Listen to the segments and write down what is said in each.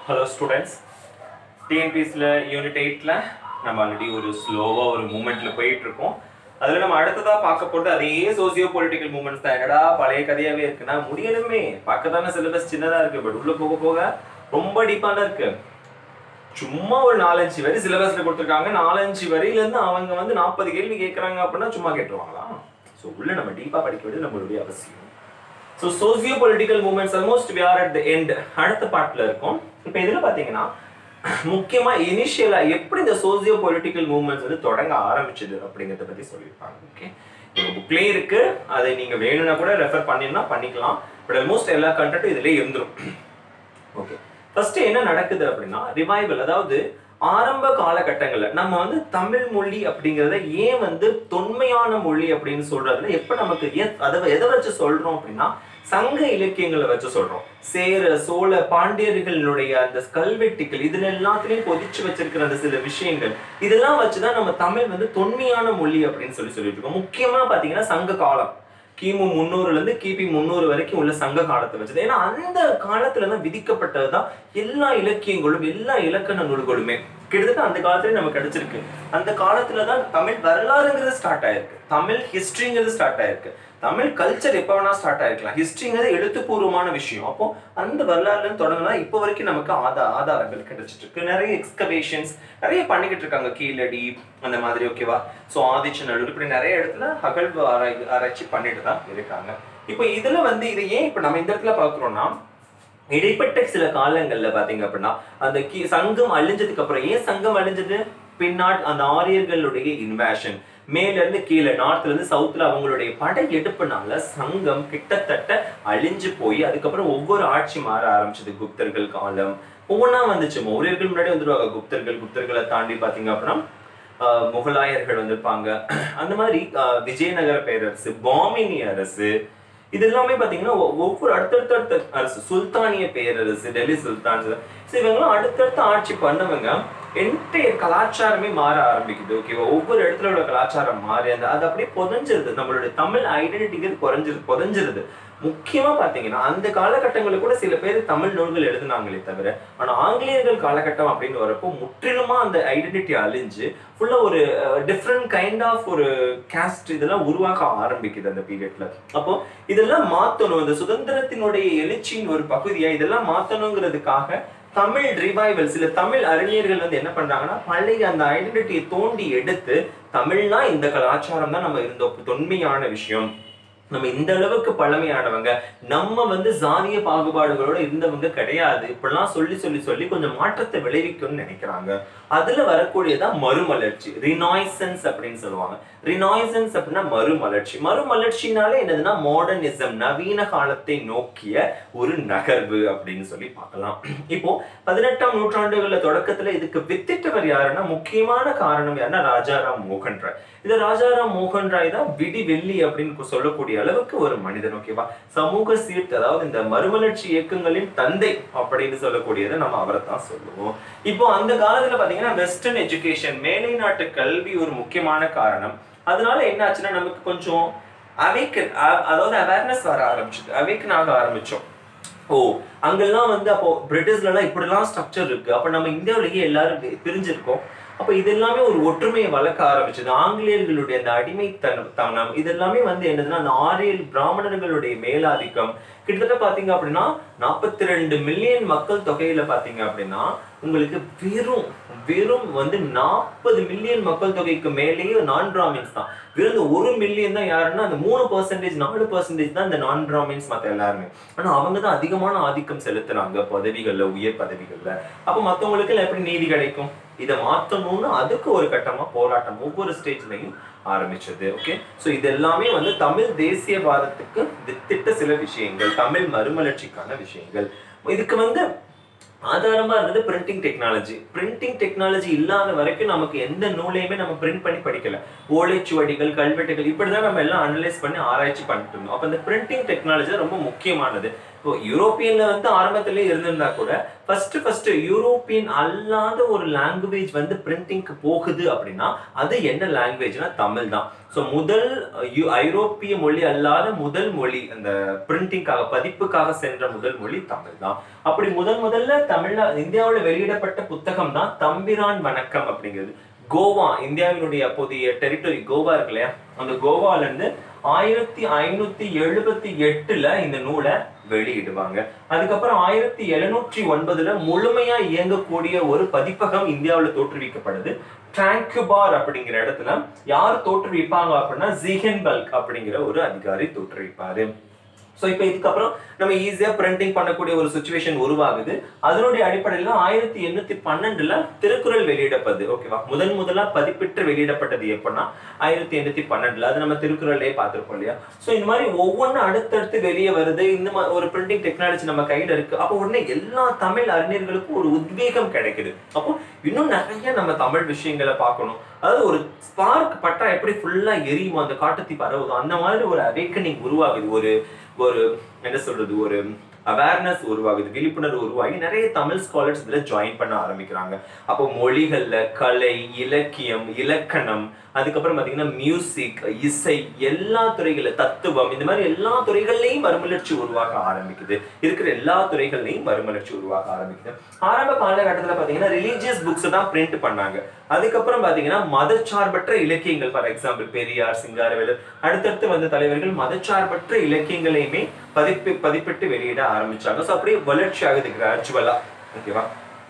hello students டிஎன்பிஎஸ்சியில் unit எயிட்டில் நம்ம already ஒரு ஸ்லோவாக ஒரு மூமெண்ட்டில் போயிட்டு இருக்கோம் அதில் நம்ம அடுத்ததாக பார்க்க போகிறது அதே சோசியோ பொலிட்டிக்கல் மூமெண்ட்ஸ் தான் என்னடா பழைய கதையாகவே இருக்குன்னா முடியணுமே பார்க்க தானே சிலபஸ் சின்னதாக இருக்குது பட் உள்ளே போக போக ரொம்ப டீப்பான இருக்கு சும்மா ஒரு நாலஞ்சு வரி சிலபஸ்ல கொடுத்துருக்காங்க நாலஞ்சு வரியிலேருந்து அவங்க வந்து நாற்பது கேள்வி கேட்குறாங்க அப்படின்னா சும்மா கேட்டுருவாங்களா ஸோ உள்ள நம்ம டீப்பாக படிக்க வேண்டியது நம்மளுடைய அவசியம் so socio political movements almost we are at the end அடுத்த பார்ட்ல இருக்கும் இப்போ இதில் பார்த்தீங்கன்னா முக்கியமா இனிஷியலா எப்படி இந்த சோசியோ பொலிட்டிக்கல் மூவ்மெண்ட்ஸ் வந்து தொடங்க ஆரம்பிச்சது அப்படிங்கறத பத்தி சொல்லியிருப்பாங்க ஓகே உங்க புக்லேயே இருக்கு அதை நீங்க வேணும்னா கூட ரெஃபர் பண்ணினா பண்ணிக்கலாம் பட் ஆல்மோஸ்ட் எல்லா கண்டென்ட்டும் இதுலயே இருந்துரும் ஓகே ஃபர்ஸ்ட் என்ன நடக்குது அப்படின்னா ரிவைவல் அதாவது ஆரம்ப காலகட்டங்கள்ல நம்ம வந்து தமிழ் மொழி அப்படிங்கறத ஏன் வந்து தொன்மையான மொழி அப்படின்னு சொல்றதுல எப்ப நமக்கு ஏன் அதை எதை வச்சு சொல்றோம் அப்படின்னா சங்க இலக்கியங்களை வச்சு சொல்றோம் சேர சோழ பாண்டியர்களுடைய அந்த கல்வெட்டுகள் இதுல எல்லாத்துலயும் பொதிச்சு வச்சிருக்கிற அந்த சில விஷயங்கள் இதெல்லாம் வச்சுதான் நம்ம தமிழ் வந்து தொன்மையான மொழி அப்படின்னு சொல்லி சொல்லிட்டு இருக்கோம் முக்கியமா பாத்தீங்கன்னா சங்க காலம் கிமு முந்நூறுல இருந்து கிபி முந்நூறு வரைக்கும் உள்ள சங்க காலத்தை வச்சது ஏன்னா அந்த காலத்துல தான் விதிக்கப்பட்டதுதான் எல்லா இலக்கியங்களும் எல்லா இலக்கண நூல்களுமே கிட்டத்தட்ட அந்த காலத்துல நமக்கு கிடைச்சிருக்கு அந்த காலத்துல தான் தமிழ் வரலாறுங்கிறது ஸ்டார்ட் ஆயிருக்கு தமிழ் ஹிஸ்டரிங்கிறது ஸ்டார்ட் ஆயிருக்கு தமிழ் கல்ச்சர் எப்போ வேணா ஸ்டார்ட் ஆயிருக்கலாம் ஹிஸ்டரிங்கிறது எழுத்துப்பூர்வமான விஷயம் அப்போ அந்த வரலாறுல இருந்து தொடங்கினா இப்போ வரைக்கும் நமக்கு ஆதா ஆதாரங்கள் கிடைச்சிட்டு இருக்கு நிறைய எக்ஸ்கவேஷன்ஸ் நிறைய பண்ணிக்கிட்டு இருக்காங்க கீழடி அந்த மாதிரி ஓகேவா ஸோ ஆதிச்சநல்லூர் இப்படி நிறைய இடத்துல அகழ்வு ஆராய் ஆராய்ச்சி பண்ணிட்டு தான் இருக்காங்க இப்போ இதுல வந்து இதை ஏன் இப்போ நம்ம இந்த இடத்துல பார்க்குறோம்னா இடைப்பட்ட சில காலங்கள்ல பாத்தீங்க அப்படின்னா அந்த கி சங்கம் அழிஞ்சதுக்கு அப்புறம் ஏன் சங்கம் அழிஞ்சது பின்னாட் அந்த ஆரியர்களுடைய இன்வேஷன் மேல இருந்து கீழே நார்த்ல இருந்து சவுத்ல அவங்களுடைய படை எடுப்புனால சங்கம் கிட்டத்தட்ட அழிஞ்சு போய் அதுக்கப்புறம் ஒவ்வொரு ஆட்சி மாற ஆரம்பிச்சது குப்தர்கள் காலம் ஒவ்வொன்றா வந்துச்சு மௌரியர்கள் முன்னாடி வந்துருவாங்க குப்தர்கள் குப்தர்களை தாண்டி பாத்தீங்க அப்படின்னா ஆஹ் முகலாயர்கள் வந்திருப்பாங்க அந்த மாதிரி ஆஹ் விஜயநகர பேரரசு பாமினி அரசு இது எல்லாமே பாத்தீங்கன்னா ஒ- ஒவ்வொரு அடுத்தடுத்த அடுத்த அரசு சுல்தானிய பேரரசு டெல்லி சுல்தான் ஸோ இவங்கெல்லாம் அடுத்தடுத்த ஆட்சி பண்ணவங்க என்டையர் கலாச்சாரமே மாற ஆரம்பிக்குது ஓகேவா ஒவ்வொரு இடத்துல உள்ள கலாச்சாரம் மாறி அந்த அது அப்படியே புதஞ்சிருது நம்மளுடைய தமிழ் ஐடென்டிட்டிங்கிறது குறைஞ்சிரு புதஞ்சிருது முக்கியமா பாத்தீங்கன்னா அந்த காலகட்டங்களில் கூட சில பேர் தமிழ் நூல்கள் எழுதுனாங்களே தவிர ஆனா ஆங்கிலேயர்கள் காலகட்டம் அப்படின்னு வரப்போ முற்றிலுமா அந்த ஐடென்டிட்டி அழிஞ்சு ஃபுல்லா ஒரு டிஃப்ரெண்ட் கைண்ட் ஆஃப் ஒரு கேஸ்ட் இதெல்லாம் உருவாக ஆரம்பிக்குது அந்த பீரியட்ல அப்போ இதெல்லாம் மாத்தணும் இந்த சுதந்திரத்தினுடைய எழுச்சியின் ஒரு பகுதியா இதெல்லாம் மாத்தணுங்கிறதுக்காக தமிழ் ரிவைவல் சில தமிழ் அறிஞர்கள் வந்து என்ன பண்றாங்கன்னா பழைய அந்த ஐடென்டிட்டியை தோண்டி எடுத்து தமிழ்னா இந்த கலாச்சாரம் தான் நம்ம இருந்தோம் தொன்மையான விஷயம் நம்ம இந்த அளவுக்கு பழமையானவங்க நம்ம வந்து சாதிய பாகுபாடுகளோட இருந்தவங்க கிடையாது இப்படிலாம் சொல்லி சொல்லி சொல்லி கொஞ்சம் மாற்றத்தை விளைவிக்கும்னு நினைக்கிறாங்க அதுல வரக்கூடியதான் மறுமலர்ச்சி ரினாய்சன்ஸ் அப்படின்னு சொல்லுவாங்க ரினாய்சன்ஸ் அப்படின்னா மறுமலர்ச்சி மறுமலர்ச்சினாலே என்னதுன்னா மாடர்னிசம் நவீன காலத்தை நோக்கிய ஒரு நகர்வு அப்படின்னு சொல்லி பார்க்கலாம் இப்போ பதினெட்டாம் நூற்றாண்டுகள தொடக்கத்துல இதுக்கு வித்திட்டவர் யாருன்னா முக்கியமான காரணம் யாருன்னா ராஜாராம் மோகன் ராய் இது ராஜாராம் மோகன் ராய் தான் விடி வெள்ளி அப்படின்னு சொல்லக்கூடிய அளவுக்கு ஒரு மனிதன் ஓகேவா சமூக சீர்த்து அதாவது இந்த மறுமலர்ச்சி இயக்கங்களின் தந்தை அப்படின்னு சொல்லக்கூடியதை நம்ம அவரை தான் சொல்லுவோம் இப்போ அந்த காலத்துல பாத்தீங்கன்னா வெஸ்டர்ன் எஜுகேஷன் மேலை நாட்டு கல்வி ஒரு முக்கியமான காரணம் அதனால என்ன ஆச்சுன்னா நமக்கு கொஞ்சம் அவேக்கன் அதாவது அவேர்னஸ் வர ஆரம்பிச்சது அவேக்கன் ஆக ஆரம்பிச்சோம் ஓ அங்கெல்லாம் வந்து அப்போ பிரிட்டிஷ்லலாம் இப்படிலாம் ஸ்ட்ரக்சர் இருக்கு அப்ப நம்ம இந்தியாவிலேயே எல்லாரும் வி- பிரிஞ்சிருக்கோம் அப்ப இது எல்லாமே ஒரு ஒற்றுமையை வளர்க்க ஆரம்பிச்சது ஆங்கிலேயர்களுடைய அந்த அடிமைத்தனம் இது எல்லாமே வந்து என்னதுன்னா அந்த ஆரியல் பிராமணர்களுடைய மேலாதிக்கம் கிட்டத்தட்ட பாத்தீங்க அப்படின்னா நாற்பத்தி ரெண்டு மில்லியன் மக்கள் தொகையில பாத்தீங்க அப்படின்னா உங்களுக்கு வெறும் வெறும் வந்து நாற்பது மில்லியன் மக்கள் தொகைக்கு மேலேயே நான் பிராமின்ஸ் தான் வெறும் இந்த ஒரு மில்லியன் தான் யாருன்னா அந்த மூணு பர்சன்டேஜ் நாலு பர்சன்டேஜ் தான் இந்த நான் பிராமின்ஸ் மத்த எல்லாருமே ஆனா அவங்க தான் அதிகமான ஆதிக்கம் செலுத்துறாங்க பதவிகள்ல உயர் பதவிகள்ல அப்ப மத்தவங்களுக்கு எல்லாம் எப்படி நீதி கிடைக்கும் இதை மாத்தணும்னு அதுக்கு ஒரு கட்டமா போராட்டம் ஒவ்வொரு ஸ்டேஜ்லயும் ஆரம்பிச்சது ஓகே சோ இது எல்லாமே வந்து தமிழ் தேசியவாதத்துக்கு வித்திட்ட சில விஷயங்கள் தமிழ் மறுமலர்ச்சிக்கான விஷயங்கள் இதுக்கு வந்து ஆதாரமா இருந்தது பிரிண்டிங் டெக்னாலஜி பிரிண்டிங் டெக்னாலஜி இல்லாத வரைக்கும் நமக்கு எந்த நூலையுமே நம்ம பிரிண்ட் பண்ணி படிக்கல ஓலைச்சுவடிகள் கல்வெட்டுகள் இப்படிதான் நம்ம எல்லாம் அனலைஸ் பண்ணி ஆராய்ச்சி பண்ணிட்டு இருந்தோம் அப்ப இந்த பிரிண்டிங் டெக்னாலஜி ரொம்ப முக்கியமானது இப்போ யூரோப்பியன்ல வந்து ஆரம்பத்திலே இருந்திருந்தா கூட ஃபர்ஸ்ட் ஃபர்ஸ்ட் யூரோப்பியன் அல்லாத ஒரு லாங்குவேஜ் வந்து பிரிண்டிங்க்கு போகுது அப்படின்னா அது என்ன லாங்குவேஜ்னா தமிழ் தான் ஸோ முதல் யு- ஐரோப்பிய மொழி அல்லாத முதல் மொழி அந்த பிரிண்டிங்காக பதிப்புக்காக சென்ற முதல் மொழி தமிழ் தான் அப்படி முதல் முதல்ல தமிழ்நா இந்தியாவில் வெளியிடப்பட்ட புத்தகம் தான் தம்பிரான் வணக்கம் அப்படிங்கிறது கோவா இந்தியாவினுடைய அப்போதைய டெரிட்டரி கோவா இருக்கு இல்லையா அந்த கோவால இருந்து ஆயிரத்தி ஐநூத்தி எழுபத்தி எட்டுல இந்த நூலை வெளியிடுவாங்க அதுக்கப்புறம் ஆயிரத்தி எழுநூற்றி ஒன்பதுல முழுமையா இயங்கக்கூடிய ஒரு பதிப்பகம் இந்தியாவுல தோற்றுவிக்கப்படுது டிராங்குபார் அப்படிங்கிற இடத்துல யார் தோற்றுவிப்பாங்க அப்படின்னா ஜிஹென்பல்க் அப்படிங்கிற ஒரு அதிகாரி தோற்றுவிப்பாரு ஸோ இப்போ இதுக்கப்புறம் நம்ம ஈஸியாக பிரிண்டிங் பண்ணக்கூடிய ஒரு சுச்சுவேஷன் உருவாகுது அதனுடைய அடிப்படையில் ஆயிரத்தி எண்ணூத்தி பன்னெண்டுல திருக்குறள் வெளியிடப்படுது ஓகேவா முதன் முதலா பதிப்பிட்டு வெளியிடப்பட்டது எப்படின்னா ஆயிரத்தி எண்ணூத்தி பன்னெண்டுல அது நம்ம திருக்குறளே பார்த்திருப்போம் இல்லையா ஸோ இந்த மாதிரி ஒவ்வொன்றும் அடுத்தடுத்து வெளியே வருது இந்த மாதிரி ஒரு பிரிண்டிங் டெக்னாலஜி நம்ம கையில இருக்கு அப்போ உடனே எல்லா தமிழ் அறிஞர்களுக்கும் ஒரு உத்வேகம் கிடைக்குது அப்போ இன்னும் நிறைய நம்ம தமிழ் விஷயங்களை பார்க்கணும் அதாவது ஒரு ஸ்பார்க் பட்டா எப்படி ஃபுல்லா எரியுமோ அந்த காட்டுத்தீ பரவுதோ அந்த மாதிரி ஒரு அவேக்கனிங் உருவாகுது ஒரு ஒரு என்ன சொல்றது ஒரு அவேர்னஸ் உருவாகுது விழிப்புணர்வு உருவாகி நிறைய தமிழ் ஸ்காலர்ஸ் இதுல ஜாயின் பண்ண ஆரம்பிக்கிறாங்க அப்போ மொழிகள்ல கலை இலக்கியம் இலக்கணம் அதுக்கப்புறம் பாத்தீங்கன்னா மியூசிக் இசை எல்லா துறைகள்ல தத்துவம் இந்த மாதிரி எல்லா துறைகள்லையும் மறுமலர்ச்சி உருவாக ஆரம்பிக்குது இருக்கிற எல்லா துறைகள்லையும் மறுமலர்ச்சி உருவாக ஆரம்பிக்குது ஆரம்ப காலகட்டத்துல பாத்தீங்கன்னா ரிலீஜியஸ் புக்ஸ் தான் பிரிண்ட் பண்ணாங்க அதுக்கப்புறம் பாத்தீங்கன்னா மதச்சார்பற்ற இலக்கியங்கள் ஃபார் எக்ஸாம்பிள் பெரியார் சிங்காரவேலர் அடுத்தடுத்து வந்த தலைவர்கள் மதச்சார்பற்ற இலக்கியங்களையுமே பதிப்பு பதிப்பிட்டு வெளியிட ஆரம்பிச்சாங்க ஸோ அப்படியே வளர்ச்சி ஆகுது கிராஜுவலா ஓகேவா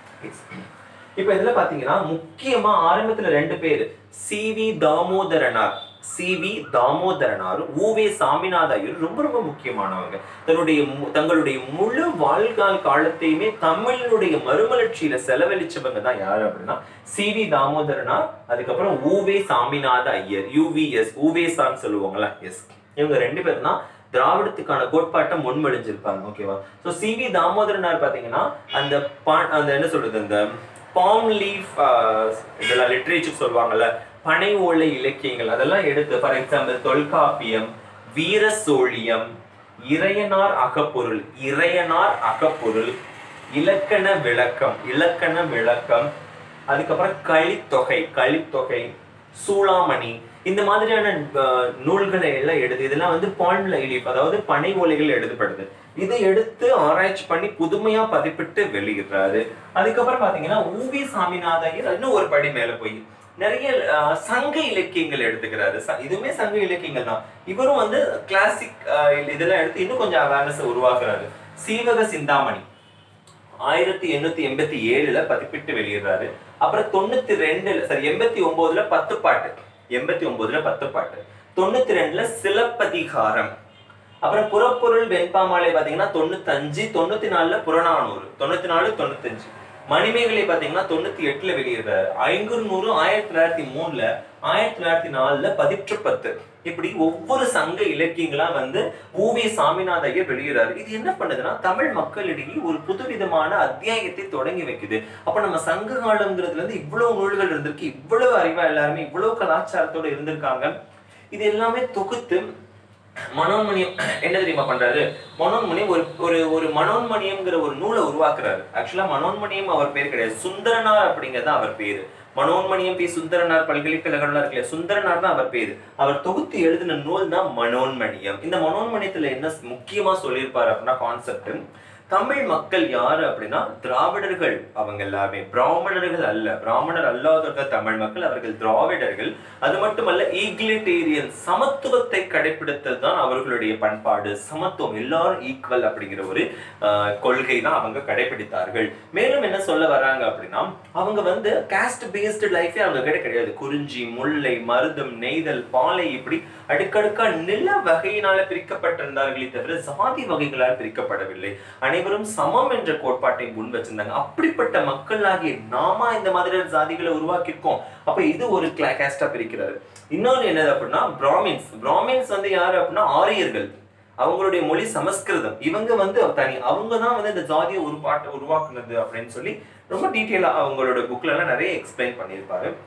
இப்போ இதுல பாத்தீங்கன்னா முக்கியமா ஆரம்பத்துல ரெண்டு பேர் C V Damodaranar C V Damodaranar U V Saminatha Iyer ரொம்ப ரொம்ப முக்கியமானவங்க தன்னுடைய மு- தங்களுடைய முழு வாழ்கால் காலத்தையுமே தமிழினுடைய மறுமலர்ச்சியில செலவழிச்சவங்க தான் யாரு அப்படின்னா சி வி தாமோதரனார் அதுக்கப்புறம் ஊவே சாமிநாத ஐயர் யூவிஎஸ் ஊவேசான்னு சொல்லுவாங்கல்ல எஸ் இவங்க ரெண்டு பேரும் தான் திராவிடத்துக்கான கோட்பாட்டை முன்மொழிஞ்சிருப்பாங்க ஓகேவா ஸோ சி வி தாமோதரனார் பார்த்தீங்கன்னா அந்த பா- அந்த என்ன சொல்றது அந்த பாம் லீஃப் இதெல்லாம் லிட்ரேச்சர் சொல்லுவாங்கல்ல பனை ஓலை இலக்கியங்கள் அதெல்லாம் எடுத்து ஃபார் எக்ஸாம்பிள் தொல்காப்பியம் வீர சோழியம் இறையனார் அகப்பொருள் இறையனார் அகப்பொருள் இலக்கண விளக்கம் இலக்கண விளக்கம் அதுக்கப்புறம் கலித்தொகை கலித்தொகை சூளாமணி இந்த மாதிரியான அஹ், நூல்களை எல்லாம் எடுத்து இதெல்லாம் வந்து பாண்ட் லைலீஃப் அதாவது பனை ஓலைகள் எழுதப்படுது இதை எடுத்து ஆராய்ச்சி பண்ணி புதுமையா பதிப்பிட்டு வெளியிடுறாரு அதுக்கப்புறம் பாத்தீங்கன்னா ஊவி சாமிநாத ஐயர் இன்னும் ஒரு படி மேல போய் நிறைய அஹ், சங்க இலக்கியங்கள் எடுத்துக்கிறாரு ச- இதுவுமே சங்க இலக்கியங்கள் தான் இவரும் வந்து கிளாசிக் இதெல்லாம் எடுத்து இன்னும் கொஞ்சம் அவேர்னஸ் உருவாக்குறாரு சீவக சிந்தாமணி ஆயிரத்தி எண்ணூத்தி எண்பத்தி ஏழுல பதிப்பிட்டு வெளியிடுறாரு அப்புறம் தொண்ணூத்தி ரெண்டுல சரி எண்பத்தி ஒன்பதுல பத்து பாட்டு எண்பத்தி ஒன்பதுல பத்து பாட்டு தொண்ணூத்தி ரெண்டுல சிலப்பதிகாரம் அப்புறம் புறப்பொருள் வெண்பாமாலை பாத்தீங்கன்னா தொண்ணூத்தஞ்சு தொண்ணூத்தி நாலுல புறநானூறு தொண்ணூத்தி நாலு தொண்ணூத்தஞ்சு மணிமேகலை பாத்தீங்கன்னா தொண்ணூத்தி எட்டுல வெளியிடுறாரு ஐங்குறுநூறு ஆயிரத்தி தொள்ளாயிரத்தி மூணுல ஆயிரத்தி தொள்ளாயிரத்தி நாலுல பதிற்று பத்து இப்படி ஒவ்வொரு சங்க இலக்கியங்களா வந்து ஊவி சாமிநாத ஐயர் வெளியிடுறாரு இது என்ன பண்ணுதுன்னா தமிழ் மக்களிடையே ஒரு புதுவிதமான அத்தியாயத்தை தொடங்கி வைக்குது அப்ப நம்ம சங்க காலங்கிறதுல இருந்து இவ்வளவு நூல்கள் இருந்திருக்கு இவ்வளவு அறிவா எல்லாருமே இவ்வளவு கலாச்சாரத்தோட இருந்திருக்காங்க இது எல்லாமே தொகுத்து மனோன்மணியம் என்ன தெரியுமா பண்றாரு மனோன்மணியம் ஒரு ஒரு ஒரு மனோன்மணியம்ங்கிற ஒரு நூலை உருவாக்குறாரு ஆக்சுவலா மனோன்மணியம் அவர் பேர் கிடையாது சுந்தரனார் அப்படிங்கிறது தான் அவர் பேரு மனோன்மணியம் பி சுந்தரனார் பல்கலைக்கழகம்லாம் இருக்குல்ல சுந்தரனார் தான் அவர் பேரு அவர் தொகுத்து எழுதின நூல் தான் மனோன்மணியம் இந்த மனோன்மணியத்துல என்ன முக்கியமா சொல்லியிருப்பாரு அப்படின்னா கான்செப்ட் தமிழ் மக்கள் யாரு அப்படின்னா திராவிடர்கள் அவங்க எல்லாமே பிராமணர்கள் அல்ல பிராமணர் அல்லாதவர்கள் தமிழ் மக்கள் அவர்கள் திராவிடர்கள் அது மட்டுமல்ல ஈக்லிட்டேரியன் சமத்துவத்தை கடைபிடித்தது தான் அவர்களுடைய பண்பாடு சமத்துவம் எல்லாரும் ஈக்குவல் அப்படிங்கிற ஒரு ஆஹ், கொள்கை தான் அவங்க கடைபிடித்தார்கள் மேலும் என்ன சொல்ல வர்றாங்க அப்படின்னா அவங்க வந்து காஸ்ட் பேஸ்டு லைஃபே அவங்க கிட்ட கிடையாது குறிஞ்சி முல்லை மருதம் நெய்தல் பாலை இப்படி அடுக்கடுக்கா நில வகையினால பிரிக்கப்பட்டிருந்தார்களே தவிர சாதி வகைகளால் பிரிக்கப்படவில்லை அனைவரும் சமம் என்ற கோட்பாட்டை முன் வச்சிருந்தாங்க அப்படிப்பட்ட மக்களாகிய நாம இந்த மாதிரியான ஜாதிகளை உருவாக்கியிருக்கோம் அப்ப இது ஒரு கேஸ்டா பிரிக்கிறாரு இன்னொன்னு என்னது அப்படின்னா பிராமின்ஸ் பிராமின்ஸ் வந்து யாரு அப்படின்னா ஆரியர்கள் அவங்களுடைய மொழி சமஸ்கிருதம் இவங்க வந்து தனி அவங்க தான் வந்து இந்த ஜாதியை உருவாட்ட உருவாக்குனது அப்படின்னு சொல்லி ரொம்ப டீட்டெயிலா அவங்களோட புக்ல எல்லாம் நிறைய எக்ஸ்பிளைன் பண்ணியிருப்பாரு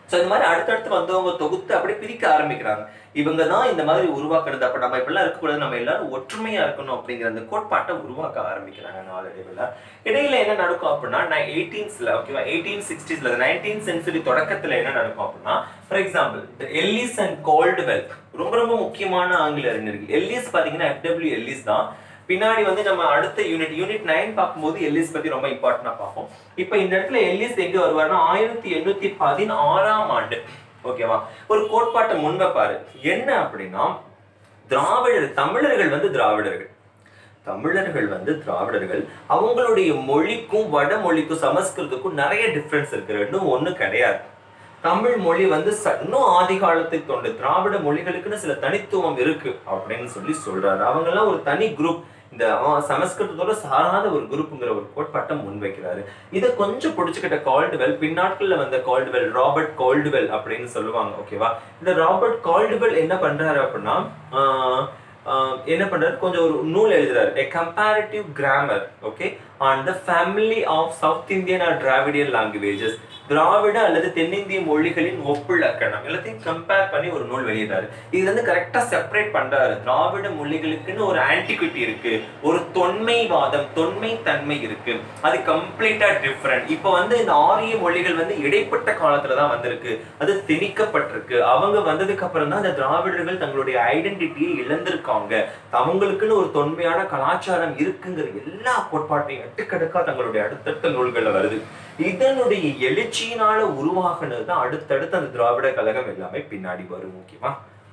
ஸோ இந்த மாதிரி அடுத்தடுத்து வந்தவங்க தொகுத்து அப்படியே பிரிக்க ஆரம்பிக்கிறாங்க இவங்க தான் இந்த மாதிரி உருவாக்குறது அப்ப நம்ம இப்படிலாம் இருக்கக்கூடாது நம்ம எல்லாரும் ஒற்றுமையா இருக்கணும் அப்படிங்கிற அந்த கோட்பாட்டை உருவாக்க ஆரம்பிக்கிறாங்க நாளடைவில் இடையில என்ன நடக்கும் அப்படின்னா நான் எயிட்டீன்ஸ்ல ஓகேவா எயிட்டீன் சிக்ஸ்டீஸ்ல நைன்டீன் சென்ச்சுரி தொடக்கத்துல என்ன நடக்கும் அப்படின்னா for example Ellis and Caldwell ரொம்ப ரொம்ப முக்கியமான ஆங்கில அறிஞர்கள் எல்லிஸ் பாத்தீங்கன்னா எஃப்டபிள்யூ எல்லிஸ் தான் பின்னாடி வந்து நம்ம அடுத்த யூனிட் யூனிட் நைன் பார்க்கும்போது எல்லிஸ் பத்தி ரொம்ப இம்பார்ட்டன்டா பார்ப்போம் இப்போ இந்த இடத்துல எல்லிஸ் எங்க வருவாருன்னா ஆயிரத்தி எண்ணூத்தி பதினாறாம் ஆண்டு ஓகேவா ஒரு கோட்பாட்டை முன்வைப்பாரு என்ன அப்படின்னா திராவிடர் தமிழர்கள் வந்து திராவிடர்கள் தமிழர்கள் வந்து திராவிடர்கள் அவங்களுடைய மொழிக்கும் வடமொழிக்கும் சமஸ்கிருதத்துக்கும் நிறைய டிஃப்ரென்ஸ் இருக்கு ரெண்டும் ஒண்ணு கிடையாது தமிழ் மொழி வந்து ச- இன்னும் ஆதி காலத்தை தொண்டு திராவிட மொழிகளுக்குன்னு சில தனித்துவம் இருக்கு அப்படின்னு சொல்லி சொல்றாரு அவங்க எல்லாம் ஒரு தனி குரூப் இந்த ஆ, சமஸ்கிருதத்தோட சாராத ஒரு குரூப்புங்கிற ஒரு கோட்பாட்டை முன்வைக்கிறாரு இதை கொஞ்சம் பிடிச்சுக்கிட்ட கால்டுவெல் பின்னாட்கள்ல வந்த கால்டுவெல் ராபர்ட் கால்டுவெல் அப்படின்னு சொல்லுவாங்க ஓகேவா இந்த ராபர்ட் கால்டுவெல் என்ன பண்றாரு அப்படின்னா ஆஹ், ஆஹ், என்ன பண்றாரு கொஞ்சம் ஒரு நூல் எழுதுறாரு a comparative grammar okay on the family of south indian or dravidian languages திராவிட அல்லது தென்னிந்திய மொழிகளின் ஒப்புழக்கணம் எல்லாத்தையும் கம்பேர் பண்ணி ஒரு நூல் வெளியிட்டாரு இது வந்து கரெக்டா செப்பரேட் பண்றாரு திராவிட மொழிகளுக்குன்னு ஒரு ஆன்டிகுட்டி இருக்கு ஒரு தொன்மைவாதம் தொன்மை தன்மை இருக்கு அது கம்ப்ளீட்டா டிஃப்ரெண்ட் இப்போ வந்து இந்த ஆரிய மொழிகள் வந்து இடைப்பட்ட காலத்துல தான் வந்திருக்கு அது திணிக்கப்பட்டிருக்கு அவங்க வந்ததுக்கு அப்புறம் தான் இந்த திராவிடர்கள் தங்களுடைய ஐடென்டிட்டியை இழந்திருக்காங்க அவங்களுக்குன்னு ஒரு தொன்மையான கலாச்சாரம் இருக்குங்கிற எல்லா கோட்பாட்டையும் எட்டுக்கடுக்கா தங்களுடைய அடுத்தடுத்த நூல்கள்ல வருது இதனுடைய எழுச்சியினால உருவாகுனது தான் அடுத்தடுத்து அந்த திராவிட கழகம் எல்லாமே பின்னாடி வரும் ஓகேவா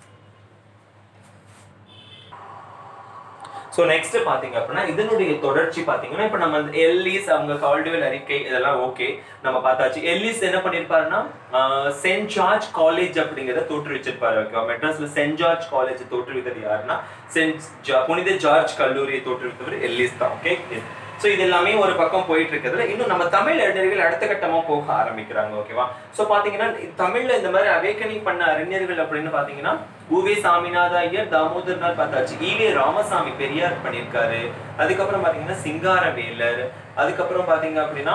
ஸோ நெக்ஸ்ட் பாத்தீங்க அப்படின்னா இதனுடைய தொடர்ச்சி பாத்தீங்கன்னா இப்போ நம்ம அந்த எல்லிஸ் அவங்க கால்டுவெல் அறிக்கை இதெல்லாம் ஓகே நம்ம பார்த்தாச்சு எல்லிஸ் என்ன பண்ணிருப்பாருன்னா சென்ட் ஜார்ஜ் காலேஜ் அப்படிங்கிறத தோற்றுவிச்சிருப்பாரு ஓகேவா மெட்ராஸ்ல சென்ட் ஜார்ஜ் காலேஜ் தோற்றுவித்தது யாருன்னா சென்ட் ஜா- புனித ஜார்ஜ் கல்லூரியை தோற்றுவித்தவர் எல்லிஸ் தான் ஓகே ஸோ இது எல்லாமே ஒரு பக்கம் போயிட்டு இருக்கிறதுல இன்னும் நம்ம தமிழ் அறிஞர்கள் அடுத்த கட்டமா போக ஆரம்பிக்கிறாங்க ஓகேவா ஸோ பாத்தீங்கன்னா தமிழ்ல இந்த மாதிரி அவேக்கனிங் பண்ண அறிஞர்கள் அப்படின்னு பாத்தீங்கன்னா உவே சாமிநாத ஐயர் தாமோதர்நாத் பார்த்தாச்சு ஈவே ராமசாமி பெரியார் பண்ணியிருக்காரு அதுக்கப்புறம் பாத்தீங்கன்னா சிங்காரவேலர் அதுக்கப்புறம் பாத்தீங்க அப்படின்னா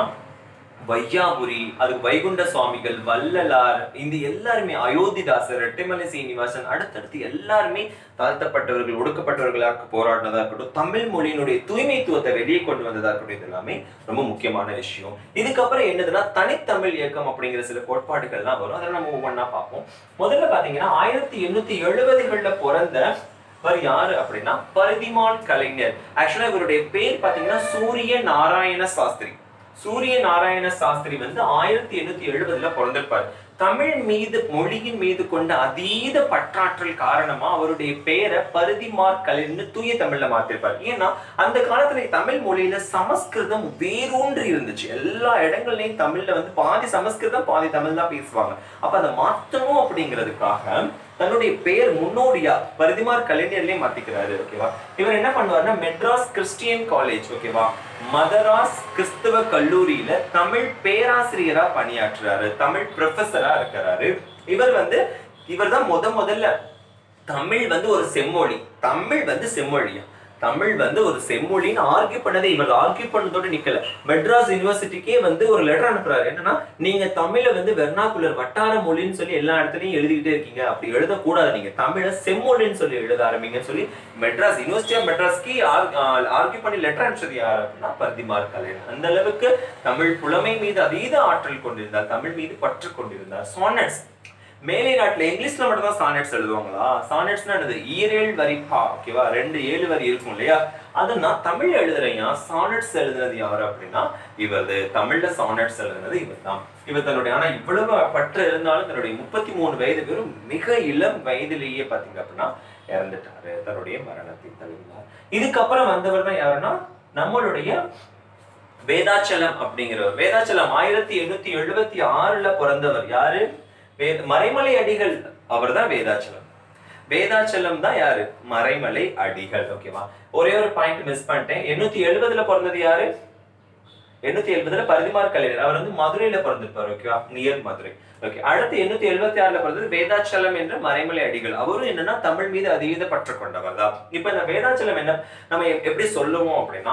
வையாபுரி அதுக்கு வைகுண்ட சுவாமிகள் வள்ளலார் இந்த எல்லாருமே அயோத்திதாசர் ரெட்டைமலை சீனிவாசன் அடுத்தடுத்து எல்லாருமே தாழ்த்தப்பட்டவர்கள் ஒடுக்கப்பட்டவர்களாக போராடினதா இருக்கட்டும் தமிழ் மொழியினுடைய தூய்மைத்துவத்தை வெளியே கொண்டு வந்ததா இருக்கட்டும் இது எல்லாமே ரொம்ப முக்கியமான விஷயம் இதுக்கப்புறம் என்னதுன்னா தனித்தமிழ் இயக்கம் அப்படிங்கிற சில கோட்பாடுகள்லாம் வரும் அதை நம்ம ஒவ்வொன்றா பார்ப்போம் முதல்ல பாத்தீங்கன்னா ஆயிரத்தி எண்ணூத்தி எழுபதுகள்ல பிறந்த இவர் யாரு அப்படின்னா பரிதிமான் கலைஞர் ஆக்சுவலா இவருடைய பேர் பாத்தீங்கன்னா சூரிய நாராயண சாஸ்திரி சூரிய நாராயண சாஸ்திரி வந்து ஆயிரத்தி எண்ணூத்தி எழுபதுல பிறந்திருப்பார் தமிழ் மீது மொழியின் மீது கொண்ட அதீத பற்றாற்றல் காரணமா அவருடைய பெயரை பரிதிமார் கலைன்னு தூய தமிழ்ல மாத்திருப்பார் ஏன்னா அந்த காலத்துல தமிழ் மொழியில சமஸ்கிருதம் வேரூன்றி இருந்துச்சு எல்லா இடங்கள்லயும் தமிழ்ல வந்து பாதி சமஸ்கிருதம் பாதி தமிழ் தான் பேசுவாங்க அப்ப அதை மாத்தணும் அப்படிங்கிறதுக்காக தன்னுடைய பெயர் முன்னோடியா பரிதிமார் கலைஞர்லயே மாத்திக்கிறாரு ஓகேவா இவர் என்ன பண்ணுவாருன்னா மெட்ராஸ் கிறிஸ்டியன் காலேஜ் ஓகேவா மதராஸ் கிறிஸ்தவ கல்லூரியில தமிழ் பேராசிரியரா பணியாற்றுறாரு தமிழ் ப்ரொஃபஸரா இருக்கிறாரு இவர் வந்து இவர் தான் முத முதல்ல தமிழ் வந்து ஒரு செம்மொழி தமிழ் வந்து செம்மொழியா தமிழ் வந்து ஒரு செம்மொழின்னு ஆர்கியூ பண்ணதே இவர் ஆர்கியூ பண்ணதோட நிக்கல மெட்ராஸ் யூனிவர்சிட்டிக்கே வந்து ஒரு லெட்டர் அனுப்புறாரு என்னன்னா நீங்க தமிழை வந்து வெர்னாகுலர் வட்டார மொழின்னு சொல்லி எல்லா இடத்துலயும் எழுதிக்கிட்டே இருக்கீங்க அப்படி எழுதக்கூடாது நீங்க தமிழை செம்மொழின்னு சொல்லி எழுத ஆரம்பிங்கன்னு சொல்லி மெட்ராஸ் யூனிவர்சிட்டி ஆஃப் மெட்ராஸ்க்கு ஆர்கியூ பண்ணி லெட்டர் அனுப்பிச்சது யார் அப்படின்னா பர்திமார் கலைஞர் அந்த அளவுக்கு தமிழ் புலமை மீது அதீத ஆற்றல் கொண்டிருந்தார் தமிழ் மீது பற்று கொண்டிருந்தார் சானட்ஸ் மேலை நாட்டுல இங்கிலீஷ்ல மட்டும் தான் சானட்ஸ் எழுதுவாங்களா சானட்ஸ்னா என்னது ஈரேழு வரி பா ஓகேவா ரெண்டு ஏழு வரி இருக்கும் இல்லையா அதை நான் தமிழ் எழுதுறேன் சானட்ஸ் எழுதுனது யாரு அப்படின்னா இவரது தமிழ்ல சானட்ஸ் எழுதுனது இவர் தான் இவர் தன்னுடைய ஆனா இவ்வளவு பற்று இருந்தாலும் தன்னுடைய முப்பத்தி மூணு வயது வெறும் மிக இளம் வயதிலேயே பாத்தீங்க அப்படின்னா இறந்துட்டாரு தன்னுடைய மரணத்தை தழுவினார் இதுக்கப்புறம் வந்தவர் தான் யாருன்னா நம்மளுடைய வேதாச்சலம் அப்படிங்கிறவர் வேதாச்சலம் ஆயிரத்தி எண்ணூத்தி எழுபத்தி ஆறுல பிறந்தவர் யாரு வே- மறைமலை அடிகள் அவர்தான் வேதாச்சலம் வேதாச்சலம் தான் யாரு மறைமலை அடிகள் ஓகேவா ஒரே ஒரு பாயிண்ட் மிஸ் பண்ணிட்டேன் எண்ணூத்தி எழுபதுல பிறந்தது யாரு எண்ணூத்தி எழுபதுல பரிதிமார் கலைஞர் அவர் வந்து மதுரையில பிறந்திருப்பார் ஓகேவா நியர் மதுரை ஓகே அடுத்து எண்ணூத்தி எழுபத்தி ஆறுல பிறந்தது வேதாச்சலம் என்ற மறைமலை அடிகள் அவரும் என்னன்னா தமிழ் மீது அதீத பற்று கொண்டவர் தான் இப்ப இந்த வேதாச்சலம் என்ன நம்ம எப்- எப்படி சொல்லுவோம் அப்படின்னா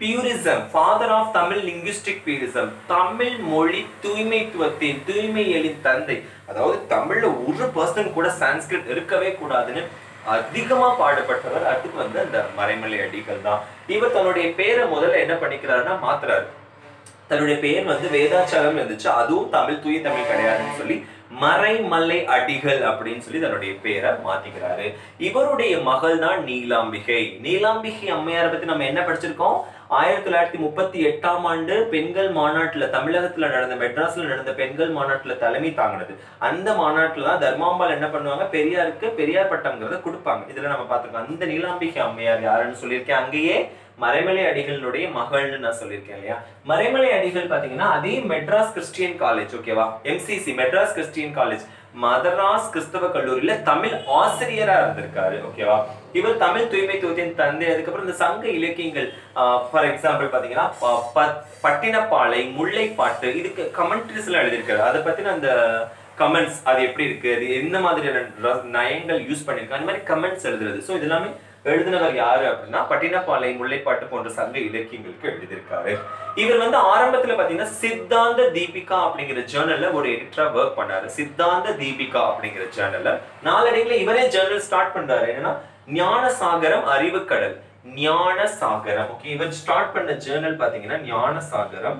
purism father of Tamil linguistic purism Tamil மொழி தூய்மைத்துவத்தின் தூய்மையலின் தந்தை அதாவது தமிழ்ல ஒரு பர்சன் கூட சான்ஸ்கிரிட் இருக்கவே கூடாதுன்னு அதிகமா பாடுபட்டவர் அதுக்கு வந்து அந்த மறைமலை அடிகள் தான் இவர் தன்னுடைய பேரை முதல்ல என்ன பண்ணிக்கிறாருன்னா மாத்துறாரு தன்னுடைய பெயர் வந்து வேதாச்சாரம் இருந்துச்சு அதுவும் தமிழ் தூய தமிழ் கிடையாதுன்னு சொல்லி மறைமலை அடிகள் அப்படின்னு சொல்லி தன்னுடைய பேரை மாத்திக்கிறாரு இவருடைய மகள் தான் நீலாம்பிகை நீலாம்பிகை அம்மையாரை பத்தி நம்ம என்ன படிச்சிருக்கோம் ஆயிரத்தி தொள்ளாயிரத்தி முப்பத்தி எட்டாம் ஆண்டு பெண்கள் மாநாட்டுல தமிழகத்துல நடந்த மெட்ராஸ்ல நடந்த பெண்கள் மாநாட்டுல தலைமை தாங்கினது அந்த மாநாட்டுல தான் தர்மாம்பாள் என்ன பண்ணுவாங்க பெரியாருக்கு பெரியார் பட்டம்ங்கிறத கொடுப்பாங்க இதுல நம்ம பார்த்திருக்கோம் அந்த நீலாம்பிகை அம்மையார் யாருன்னு சொல்லியிருக்கேன் அங்கேயே மறைமலை அடிகளுடைய மகள்னு நான் சொல்லியிருக்கேன் இல்லையா மறைமலை அடிகள் பாத்தீங்கன்னா அதே மெட்ராஸ் கிறிஸ்டியன் காலேஜ் ஓகேவா MCC Madras Christian college Madras கிறிஸ்தவ கல்லூரியில தமிழ் ஆசிரியரா இருந்திருக்காரு ஓகேவா இவர் தமிழ் தூய்மைத்துவத்தின் தந்தை அதுக்கப்புறம் இந்த சங்க இலக்கியங்கள் ஃபார் எக்ஸாம்பிள் பாத்தீங்கன்னா ப- ப- பட்டினப்பாலை முல்லைப்பாட்டு இதுக்கு கமெண்ட்ரிஸ் எல்லாம் எழுதியிருக்காரு அதை பத்தின அந்த கமெண்ட்ஸ் அது எப்படி இருக்கு அது என்ன மாதிரியான ர- நயங்கள் யூஸ் பண்ணிருக்காங்க அந்த மாதிரி கமெண்ட்ஸ் எழுதுறது ஸோ இது எல்லாமே எழுதினவர் யாரு அப்படின்னா பட்டினப்பாலை முல்லைப்பாட்டு போன்ற சங்க இலக்கியங்களுக்கு எழுதியிருக்காரு இவர் வந்து ஆரம்பத்துல பாத்தீங்கன்னா சித்தாந்த தீபிகா அப்படிங்கிற ஜேர்னல்ல ஒரு எடிட்டரா ஒர்க் பண்ணாரு சித்தாந்த தீபிகா அப்படிங்கிற ஜேர்னல்ல நாளடைவுல இவரே ஜேர்னல் ஸ்டார்ட் பண்றாரு என்னன்னா ஞானசாகரம் அறிவுக்கடல் ஞானசாகரம் ஓகே இவர் ஸ்டார்ட் பண்ண ஜேர்னல் பாத்தீங்கன்னா ஞானசாகரம்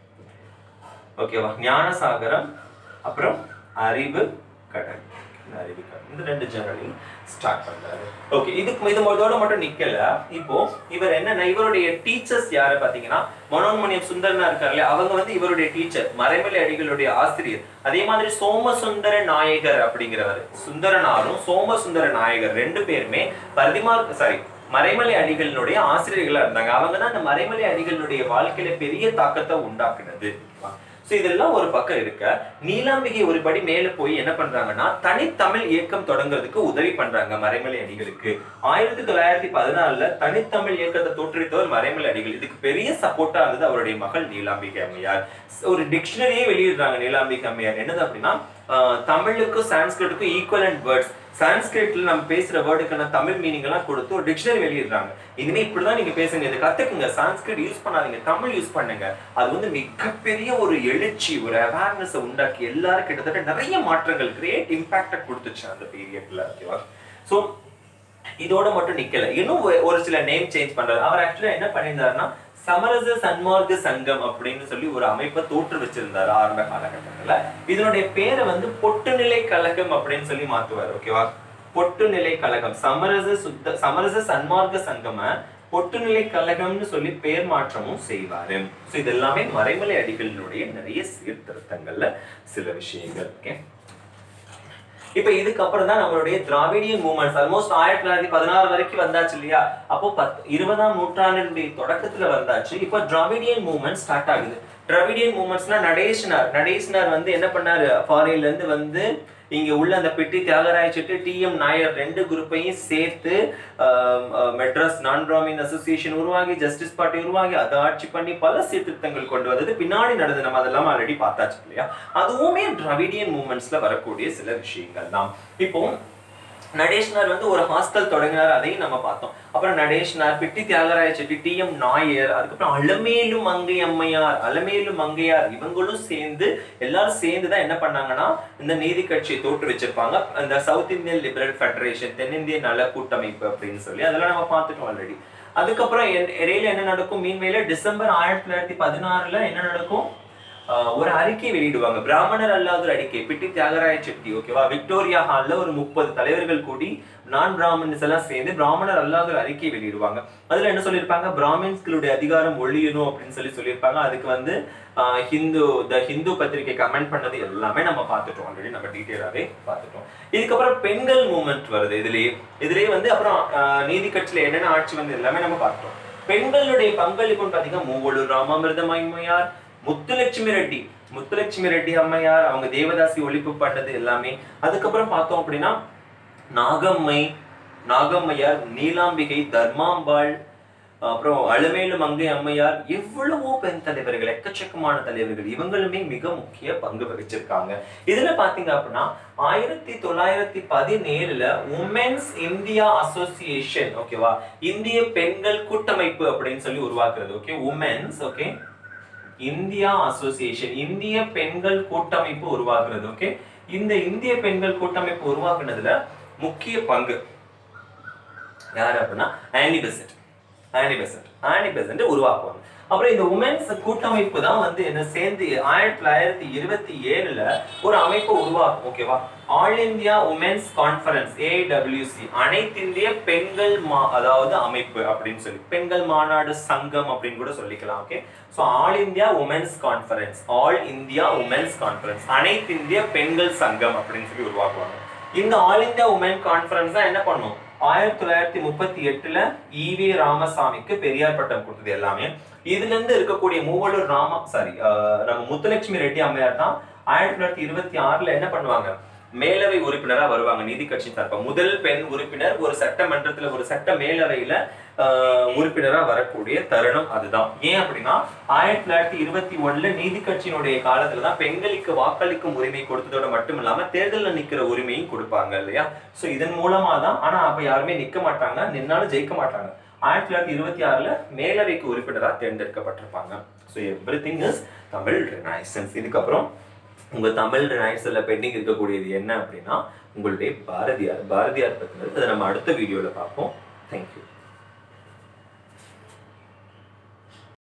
ஓகேவா ஞானசாகரம் அப்புறம் அறிவு கடல் அறிவு கடல் இந்த ரெண்டு ஜேர்னலையும் ஸ்டார்ட் பண்றாரு ஓகே இதுக்கு இது இதோட மட்டும் நிக்கல இப்போ இவர் என்னன்னா இவருடைய டீச்சர்ஸ் யாரு பாத்தீங்கன்னா மனோன்மணியம் சுந்தரனா இருக்காரு இல்லையா அவங்க வந்து இவருடைய டீச்சர் மறைமலை அடிகளுடைய ஆசிரியர் அதே மாதிரி சோமசுந்தர நாயகர் அப்படிங்கிறவர் சுந்தரனாரும் சோமசுந்தர நாயகர் ரெண்டு பேருமே பரிதிமார் சாரி மறைமலை அடிகளினுடைய ஆசிரியர்களா இருந்தாங்க அவங்க தான் அந்த மறைமலை அடிகளினுடைய வாழ்க்கையில பெரிய தாக்கத்தை உண்டாக்குனது சோ இதெல்லாம் ஒரு பக்கம் இருக்க நீலாம்பிகை ஒரு படி மேல போய் என்ன பண்றாங்கன்னா தனித்தமிழ் இயக்கம் தொடங்குறதுக்கு உதவி பண்றாங்க மறைமலை அடிகளுக்கு ஆயிரத்தி தொள்ளாயிரத்தி பதினாலுல தனித்தமிழ் இயக்கத்தை தோற்றுவித்தவர் மறைமலை அடிகள் இதுக்கு பெரிய சப்போர்ட்டா இருந்தது அவருடைய மகள் நீலாம்பிகை அம்மையார் ஒரு டிக்ஷனரியே வெளியிடுறாங்க நீலாம்பிகை அம்மையார் என்னது அப்படின்னா ஆஹ், தமிழுக்கும் சான்ஸ்கிரிட்டுக்கும் ஈக்குவலண்ட் வேர்ட்ஸ் சான்ஸ்கிரிட்ல நம்ம பேசுற வேர்டுக்கான தமிழ் மீனிங் எல்லாம் கொடுத்து ஒரு டிக்ஷனரி வெளியிடுறாங்க இனிமே இப்படிதான் நீங்க பேசுங்க இதை கத்துக்குங்க சான்ஸ்கிரிட் யூஸ் பண்ணாதீங்க தமிழ் யூஸ் பண்ணுங்க அது வந்து மிகப்பெரிய ஒரு எழுச்சி ஒரு அவேர்னஸ் உண்டாக்கி எல்லாரும் கிட்டத்தட்ட நிறைய மாற்றங்கள் கிரியேட் இம்பாக்ட கொடுத்துச்சு அந்த பீரியட்ல ஓகேவா சோ இதோட மட்டும் நிக்கல இன்னும் ஒ- ஒரு சில நேம் சேஞ்ச் பண்றாரு அவர் ஆக்சுவலா என்ன பண்ணியிருந்தாருன்னா சமரச சன்மார்க்க சங்கம் அப்படின்னு சொல்லி ஒரு அமைப்பை தோற்று வச்சிருந்தாரு ஆரம்ப காலகட்டங்கள்ல இதனுடைய பேரை வந்து பொட்டுநிலை கழகம் அப்படின்னு சொல்லி மாத்துவார் ஓகேவா பொட்டுநிலை கழகம் சமரச சுத்த சமரச சன்மார்க்க சங்கம பொட்டுநிலை கழகம்னு சொல்லி பெயர் மாற்றமும் செய்வாரு சோ இது எல்லாமே மறைமலை அடிகளினுடைய நிறைய சீர்திருத்தங்கள்ல சில விஷயங்கள் ஓகே இப்ப இதுக்கப்புறம் தான் நம்மளுடைய திராவிடியன் மூமெண்ட்ஸ் ஆல்மோஸ்ட் ஆயிரத்தி தொள்ளாயிரத்தி பதினாறு வரைக்கும் வந்தாச்சு இல்லையா அப்போ பத் இருபதாம் நூற்றாண்டினுடைய தொடக்கத்துல வந்தாச்சு இப்போ திராவிடியன் மூமெண்ட் ஸ்டார்ட் ஆகுது திராவிடியன் மூமெண்ட்ஸ்னா நடேசனார் நடேசனார் வந்து என்ன பண்ணாரு ஃபாரின்ல இருந்து வந்து இங்க உள்ள அந்த பெட்டி தியாகராய செட்டு டி எம் நாயர் ரெண்டு குரூப்பையும் சேர்த்து ah, ah, Madras non Brahmin association உருவாகி ஜஸ்டிஸ் பார்ட்டி உருவாகி அதை ஆட்சி பண்ணி பல சீர்திருத்தங்கள் கொண்டு வந்தது பின்னாடி நடந்து நம்ம அதெல்லாம் ஆல்ரெடி பார்த்தாச்சு இல்லையா அதுவுமே டிராவிடியன் மூமெண்ட்ஸ்ல வரக்கூடிய சில விஷயங்கள் தான் இப்போ நடேஷ்னார் வந்து ஒரு ஹாஸ்டல் தொடங்கினார் அதையும் நம்ம பார்த்தோம் அப்புறம் நடேஷ்னார் பிட்டி தியாகராய செட்டி டி எம் நாயர் அதுக்கப்புறம் அலமேலு மங்கை அம்மையார் அலமேலு மங்கையார் இவங்களும் சேர்ந்து எல்லாரும் சேர்ந்து தான் என்ன பண்ணாங்கன்னா இந்த நீதி கட்சியை தோற்று வச்சிருப்பாங்க அந்த சவுத் இந்தியன் லிபரல் ஃபெடரேஷன் தென்னிந்திய நல கூட்டமைப்பு அப்படின்னு சொல்லி அதெல்லாம் நம்ம பார்த்துட்டோம் ஆல்ரெடி அதுக்கப்புறம் என்- இடையில என்ன நடக்கும் மீன்வேல டிசம்பர் ஆயிரத்தி தொள்ளாயிரத்தி பதினாறுல என்ன நடக்கும் ஆஹ் ஒரு அறிக்கை வெளியிடுவாங்க பிராமணர் அல்லாதோர் அறிக்கை பிட்டி தியாகராய செட்டி ஓகேவா விக்டோரியா ஹால்ல ஒரு முப்பது தலைவர்கள் கூடி நான் பிராமன்ஸ் எல்லாம் சேர்ந்து பிராமணர் அல்லாதோர் அறிக்கை வெளியிடுவாங்க அதுல என்ன சொல்லியிருப்பாங்க பிராமின்ஸ்களுடைய அதிகாரம் ஒழியணும் அப்படின்னு சொல்லி சொல்லியிருப்பாங்க அதுக்கு வந்து ஆஹ் ஹிந்து த ஹிந்து பத்திரிகை கமெண்ட் பண்ணது எல்லாமே நம்ம பார்த்துட்டோம் ஆல்ரெடி நம்ம டீட்டெயிலாவே பார்த்துட்டோம் இதுக்கப்புறம் பெண்கள் மூமெண்ட் வருது இதுலயே இதுலயே வந்து அப்புறம் ஆஹ் நீதி கட்சியில என்னென்ன ஆட்சி வந்து எல்லாமே நம்ம பார்த்துட்டோம் பெண்களுடைய பங்களிப்புன்னு பாத்தீங்கன்னா மூவலூர் ராமாமிர்தம் அம்மையார் முத்துலட்சுமி ரெட்டி முத்துலட்சுமி ரெட்டி அம்மையார் அவங்க தேவதாசி ஒழிப்பு பண்ணது எல்லாமே அதுக்கப்புறம் பார்த்தோம் அப்படின்னா நாகம்மை நாகம்மையார் நீலாம்பிகை தர்மாம்பாள் அப்புறம் அலமேலு மங்கை அம்மையார் எவ்வளவோ பெண் தலைவர்கள் எக்கச்சக்கமான தலைவர்கள் இவங்களுமே மிக முக்கிய பங்கு வகிச்சிருக்காங்க இதுல பாத்தீங்க அப்படின்னா ஆயிரத்தி தொள்ளாயிரத்தி பதினேழுல உமன்ஸ் இந்தியா அசோசியேஷன் ஓகேவா இந்திய பெண்கள் கூட்டமைப்பு அப்படின்னு சொல்லி உருவாக்குறது okay women's okay India association இந்திய பெண்கள் கூட்டமைப்பு உருவாக்குறது ஓகே இந்த இந்திய பெண்கள் கூட்டமைப்பு உருவாக்குனதுல முக்கிய பங்கு யார் அப்படின்னா ஆனி பெசன்ட் ஆனி பெசன்ட் ஆனி பெசன்ட் உருவாக்குவாங்க அப்புறம் இந்த உமன்ஸ் கூட்டமைப்பு தான் வந்து என்ன சேர்ந்து ஆயிரத்தி தொள்ளாயிரத்தி இருபத்தி ஏழுல ஒரு அமைப்பு உருவாக்கும் ஓகேவா all India women's conference AWC அனைத்திந்திய பெண்கள் மா அதாவது அமைப்பு அப்படின்னு சொல்லி பெண்கள் மாநாடு சங்கம் அப்படின்னு கூட சொல்லிக்கலாம் okay so all India women's conference all India women's conference அனைத்திந்திய பெண்கள் சங்கம் அப்படின்னு சொல்லி உருவாக்குவாங்க இந்த ஆல் இந்தியா உமன் கான்ஃபரன்ஸ் தான் என்ன பண்ணும் ஆயிரத்தி தொள்ளாயிரத்தி முப்பத்தி எட்டுல ஈவி ராமசாமிக்கு பெரியார் பட்டம் கொடுத்தது எல்லாமே இதுல இருந்து இருக்கக்கூடிய மூவலூர் ராம சாரி நம்ம முத்துலட்சுமி ரெட்டி அம்மையார் தான் ஆயிரத்தி தொள்ளாயிரத்தி இருபத்தி ஆறுல என்ன பண்ணுவாங்க மேலவை உறுப்பினரா வருவாங்க நீதி கட்சி சார்பா முதல் பெண் உறுப்பினர் ஒரு சட்டமன்றத்துல ஒரு சட்ட மேலவையில ஆஹ், உறுப்பினரா வரக்கூடிய தருணம் அதுதான் ஏன் அப்படின்னா ஆயிரத்தி தொள்ளாயிரத்தி இருபத்தி ஒண்ணுல நீதி கட்சியினுடைய காலத்துல தான் பெண்களுக்கு வாக்களிக்கும் உரிமை கொடுத்ததோட மட்டும் இல்லாம தேர்தல்ல நிக்கிற உரிமையும் கொடுப்பாங்க இல்லையா சோ இதன் மூலமா தான் ஆனா அப்ப யாருமே நிக்க மாட்டாங்க நின்னாலும் ஜெயிக்க மாட்டாங்க ஆயிரத்தி தொள்ளாயிரத்தி இருபத்தி ஆறுல மேலவைக்கு உறுப்பினரா தேர்ந்தெடுக்கப்பட்டிருப்பாங்க so everything is Tamil renaissance இதுக்கப்புறம் உங்க தமிழ் ரினைசன்ஸ்ல பெண்டிங் இருக்கக்கூடியது என்ன அப்படின்னா உங்களுடைய பாரதியார் பாரதியார் பத்தினது அதை நம்ம அடுத்த வீடியோல பார்ப்போம் தேங்க்யூ